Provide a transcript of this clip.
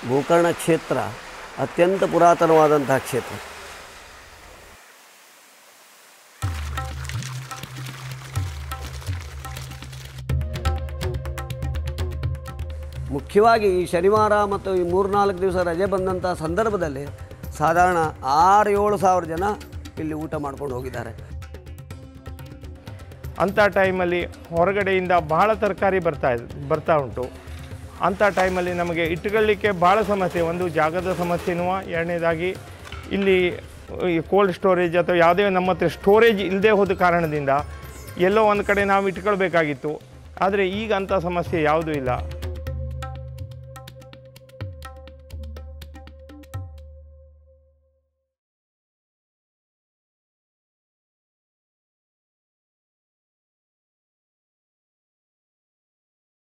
ಗೋಕರ್ಣ ಕ್ಷೇತ್ರ ಅತ್ಯಂತ ಪುರಾತನವಾದಂತಹ ಕ್ಷೇತ್ರ ಮುಖ್ಯವಾಗಿ ಈ ಶನಿವಾರ ಮತ್ತು ಈ ಮೂರ್ನಾಲ್ಕು ದಿವಸ ರಜೆ ಬಂದಂಥ ಸಂದರ್ಭದಲ್ಲಿ ಸಾಧಾರಣ ಆರು ಏಳು ಸಾವಿರ ಜನ ಇಲ್ಲಿ ಊಟ ಮಾಡ್ಕೊಂಡು ಹೋಗಿದ್ದಾರೆ ಅಂಥ ಟೈಮಲ್ಲಿ ಹೊರಗಡೆಯಿಂದ ಬಹಳ ತರಕಾರಿ ಬರ್ತಾ ಇದ್- ಬರ್ತಾ ಉಂಟು ಅಂಥ ಟೈಮಲ್ಲಿ ನಮಗೆ ಇಟ್ಕೊಳ್ಳಿಕ್ಕೆ ಭಾಳ ಸಮಸ್ಯೆ ಒಂದು ಜಾಗದ ಸಮಸ್ಯೆನೂ ಎರಡನೇದಾಗಿ ಇಲ್ಲಿ ಈ ಕೋಲ್ಡ್ ಸ್ಟೋರೇಜ್ ಅಥವಾ ಯಾವುದೇ ನಮ್ಮ ಹತ್ರ ಸ್ಟೋರೇಜ್ ಇಲ್ಲದೆ ಹೋದ ಕಾರಣದಿಂದ ಎಲ್ಲೋ ಒಂದು ಕಡೆ ನಾವು ಇಟ್ಕೊಳ್ಬೇಕಾಗಿತ್ತು ಆದರೆ ಈಗ ಅಂಥ ಸಮಸ್ಯೆ ಯಾವುದೂ ಇಲ್ಲ